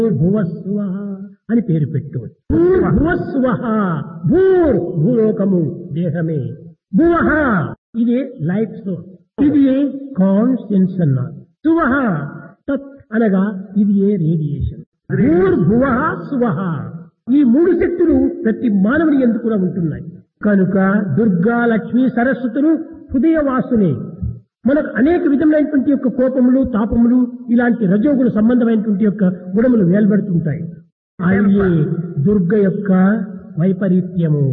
భువస్వ అని పేరు పెట్టు భూర్భువస్వ భూర్ భూలోకము దేహమే భువః ఇది లైఫ్ సోర్స్ ఇది కాన్షియన్స్ అన్నారు సువహ తత్ అనగా ఇది ఏ రేడియేషన్ భూర్భువ సువహ ఈ మూడు శక్తులు ప్రతి మానవుని ఎందుకు కూడా ఉంటున్నాయి కనుక దుర్గా లక్ష్మి సరస్వతులు హృదయవాసులే మనకు అనేక విధములైనటువంటి యొక్క కోపములు తాపములు ఇలాంటి రజోగుణ సంబంధమైనటువంటి యొక్క గుణములు వేల్బడుతుంటాయి అవి దుర్గ యొక్క వైపరీత్యము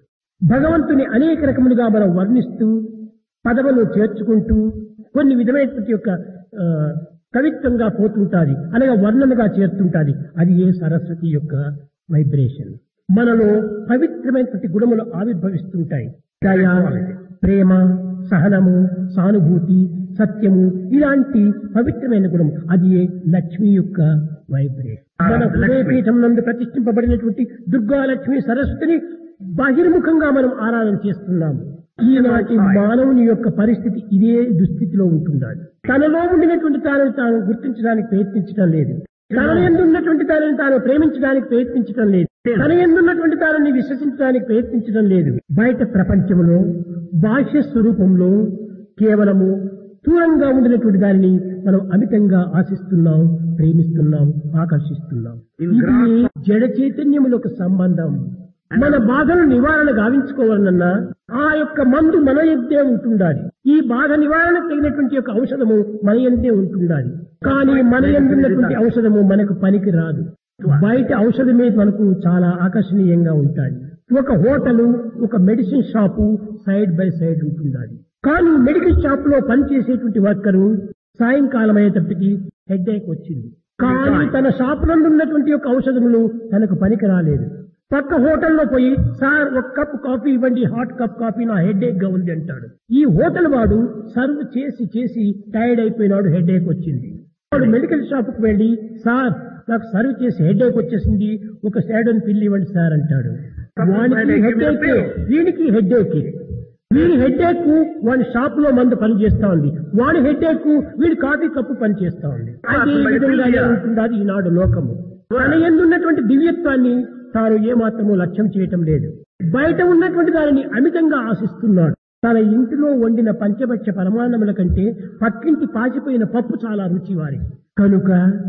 భగవంతుని అనేక రకములుగా మనం వర్ణిస్తూ పదవులు చేర్చుకుంటూ కొన్ని విధమైనటువంటి యొక్క ఆ, కవిత్వంగా పోతుంటాది అనగా వర్ణనగా చేరుతుంటాది అది ఏ సరస్వతి యొక్క వైబ్రేషన్ మనలో పవిత్రమైనటువంటి గుణములు ఆవిర్భవిస్తుంటాయి దయ ప్రేమ సహనము సానుభూతి సత్యము ఇలాంటి పవిత్రమైన గుణం అది ఏ లక్ష్మి యొక్క వైబ్రేషన్ మన హృదయపీఠం నందు ప్రతిష్ఠింపబడినటువంటి దుర్గా లక్ష్మి సరస్వతిని బహిర్ముఖంగా మనం ఆరాధన చేస్తున్నాము ఈనాటి మానవుని యొక్క పరిస్థితి ఇదే దుస్థితిలో ఉంటుండాలి తనలో ఉండినటువంటి తాను తాను గుర్తించడానికి ప్రయత్నించడం లేదు తన ఎందున్నటువంటి దానిని తాను ప్రేమించడానికి ప్రయత్నించడం లేదు తన ఎందున్నటువంటి దానిని విశ్వసించడానికి ప్రయత్నించడం లేదు బయట ప్రపంచంలో బాహ్య స్వరూపంలో కేవలము దూరంగా ఉండినటువంటి దానిని మనం అమితంగా ఆశిస్తున్నాం ప్రేమిస్తున్నాం ఆకర్షిస్తున్నాం ఇది జడ చైతన్యములకు సంబంధం మన బాధను నివారణ గావించుకోవాలన్నా ఆ యొక్క మందు మన ఎంతే ఉంటుండాలి ఈ బాధ నివారణకు తగినటువంటి యొక్క ఔషధము మన ఎంతే ఉంటుండాలి కానీ మన ఎందున్నటువంటి ఔషధము మనకు పనికి రాదు బయట ఔషధమే మనకు చాలా ఆకర్షణీయంగా ఉంటాయి ఒక హోటలు ఒక medicine shop side by side ఉంటుండాలి కానీ మెడికల్ షాప్ లో పనిచేసేటువంటి వర్కరు సాయంకాలం అయ్యేటప్పటికి హెడ్ ఏక్ వచ్చింది కానీ తన షాప్ నందు ఉన్నటువంటి యొక్క ఔషధములు తనకు పనికి రాలేదు పక్క హోటల్లో పోయి సార్ ఒక కప్ కాఫీ ఇవ్వండి హాట్ కప్ కాఫీ నా హెడ్ ఏక్ గా ఉంది అంటాడు ఈ హోటల్ వాడు సర్వ్ చేసి చేసి టైర్డ్ అయిపోయినాడు హెడ్ ఏక్ వచ్చింది వాడు మెడికల్ షాప్ కు వెళ్ళి సార్ నాకు సర్వ్ చేసి హెడ్ ఏక్ వచ్చేసింది ఒక సైడన్ పిల్లి ఇవ్వండి సార్ అంటాడు వానికి హెడ్ ఏక్ వీనికి హెడ్ ఏక్ వీడి హెడ్ ఏక్ వాడి షాప్ లో మందు పని చేస్తా ఉంది వాడి హెడ్ ఏక్ వీడి కాఫీ కప్పు పని చేస్తా ఉంది అదే విధంగానే ఉంటున్నది ఈనాడు లోకము తన ఎందున్నటువంటి దివ్యత్వాన్ని తాను ఏమాత్రము లక్ష్యం చేయటం లేదు బయట ఉన్నటువంటి దానిని అమితంగా ఆశిస్తున్నాడు తన ఇంటిలో వండిన పంచభక్ష పరమాన్నముల కంటే పక్కింటి పాచిపోయిన పప్పు చాలా రుచి వారికి కనుక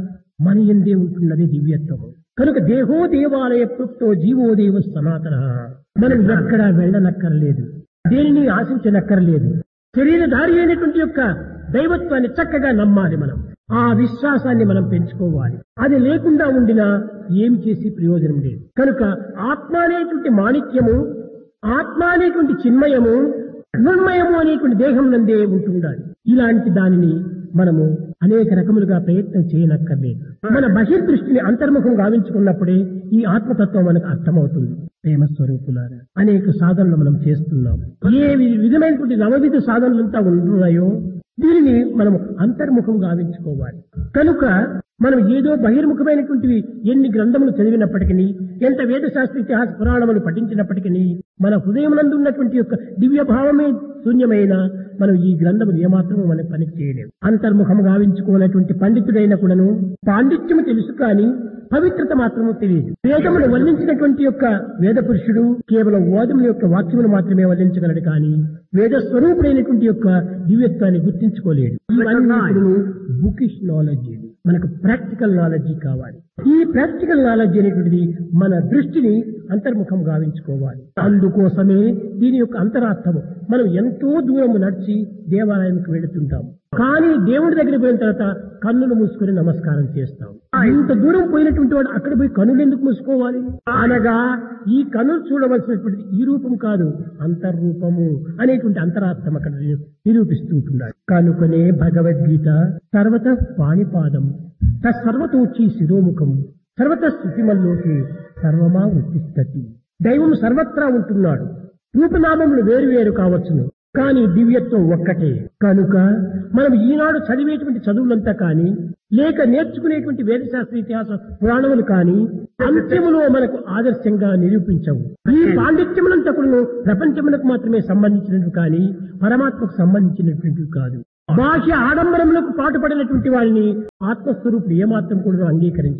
మన ఎందే ఉంటున్నది దివ్యత్వము కనుక దేహో దేవాలయ ప్రోక్తో జీవో దేవ సనాతన మనం ఎక్కడా వెళ్ళనక్కర్లేదు దేనిని ఆశించనక్కర్లేదు శరీరధారి అయినటువంటి యొక్క దైవత్వాన్ని చక్కగా నమ్మాలి మనం ఆ విశ్వాసాన్ని మనం పెంచుకోవాలి అది లేకుండా ఉండినా ఏమి చేసి ప్రయోజనం లేదు కనుక ఆత్మ అనేటువంటి మాణిక్యము ఆత్మ అనేటువంటి చిన్మయము నిర్మయము అనేటువంటి దేహం నందే ఉంటుండాలి ఇలాంటి దానిని మనము అనేక రకములుగా ప్రయత్నం చేయనక్కర్లేదు మన బహిర్దృష్టిని అంతర్ముఖం గావించుకున్నప్పుడే ఈ ఆత్మతత్వం మనకు అర్థమవుతుంది ప్రేమ స్వరూపులారా అనేక సాధనలు మనం చేస్తున్నాం ఏ వి- విధమైనటువంటి నవవిధ సాధనలంతా ఉన్నాయో దీనిని మనం అంతర్ముఖం గావించుకోవాలి కనుక మనం ఏదో బహిర్ముఖమైనటువంటివి ఎన్ని గ్రంథములు చదివినప్పటికీ ఎంత వేదశాస్త్ర ఇతిహాస పురాణములు పఠించినప్పటికీ మన హృదయమునందు ఉన్నటువంటి యొక్క దివ్య భావమే శూన్యమైన మనం ఈ గ్రంథములు ఏమాత్రము మనకు పనికి చేయలేము అంతర్ముఖం గావించుకోనటువంటి పండితుడైన కూడాను పాండిత్యము తెలుసు కానీ పవిత్రత మాత్రము తెలియదు వేదమును వర్ణించినటువంటి యొక్క వేద పురుషుడు కేవలం ఓదముల యొక్క వాక్యములు మాత్రమే వర్ణించగలడు కానీ వేద స్వరూపుడైనటువంటి యొక్క దివ్యత్వాన్ని గుర్తించుకోలేడు ఇవన్నీ బుకిష్ నాలెడ్జ్ మనకు ప్రాక్టికల్ నాలెడ్జ్ కావాలి ఈ ప్రాక్టికల్ నాలెడ్జ్ అనేటువంటిది మన దృష్టిని అంతర్ముఖం గావించుకోవాలి అందుకోసమే దీని యొక్క అంతరార్థము మనం ఎంతో దూరం నడిచి దేవాలయానికి వెళుతుంటాం కానీ దేవుడి దగ్గర పోయిన తర్వాత కన్నులు మూసుకొని నమస్కారం చేస్తాం ఇంత దూరం పోయినటువంటి వాడు అక్కడ పోయి కన్నులు ఎందుకు మూసుకోవాలి అనగా ఈ కన్నులు చూడవలసినటువంటి ఈ రూపం కాదు అంతర్రూపము అనేటువంటి అంతరార్థం అక్కడ నిరూపిస్తుంటున్నాడు కనుకనే భగవద్గీత సర్వత పాణిపాదం తత్సర్వతోచి శిరోముఖం సర్వత స్థితిమల్లోకి సర్వమా ఉత్తిష్టతి దైవం సర్వత్రా ఉంటున్నాడు రూపనామములు వేరు వేరు కావచ్చును కానీ దివ్యత్వం ఒక్కటే కనుక మనం ఈనాడు చదివేటువంటి చదువులంతా కానీ లేక నేర్చుకునేటువంటి వేదశాస్త్ర ఇతిహాస పురాణములు కానీ అంత్యములో మనకు ఆదర్శంగా నిరూపించవు ఈ పాండిత్యములంతా కూడా ప్రపంచములకు మాత్రమే సంబంధించినవి కానీ పరమాత్మకు సంబంధించినటువంటివి కాదు బాహ్య ఆడంబరములకు పాటుపడినటువంటి వారిని ఆత్మస్వరూపుడు ఏమాత్రం కూడా అంగీకరించడు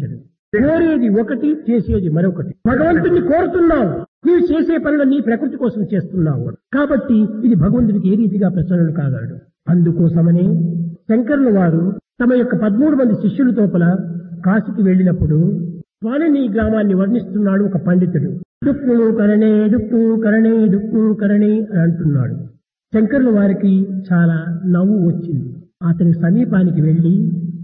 కోరేది ఒకటి చేసేది మరొకటి భగవంతుడిని కోరుతున్నావు నీవు చేసే పనులు నీ ప్రకృతి కోసం చేస్తున్నావు కాబట్టి ఇది భగవంతుడికి ఏ రీతిగా ప్రసన్నుడు కాగలడు అందుకోసమనే శంకరుల వారు తమ యొక్క పదమూడు మంది శిష్యుల తోపల కాశీకి వెళ్ళినప్పుడు స్వాలిని గ్రామాన్ని వర్ణిస్తున్నాడు ఒక పండితుడు డుక్కు కరణే డుక్కు కరణే డుక్కు కరణే అని అంటున్నాడు శంకరుల వారికి చాలా నవ్వు వచ్చింది అతని సమీపానికి వెళ్లి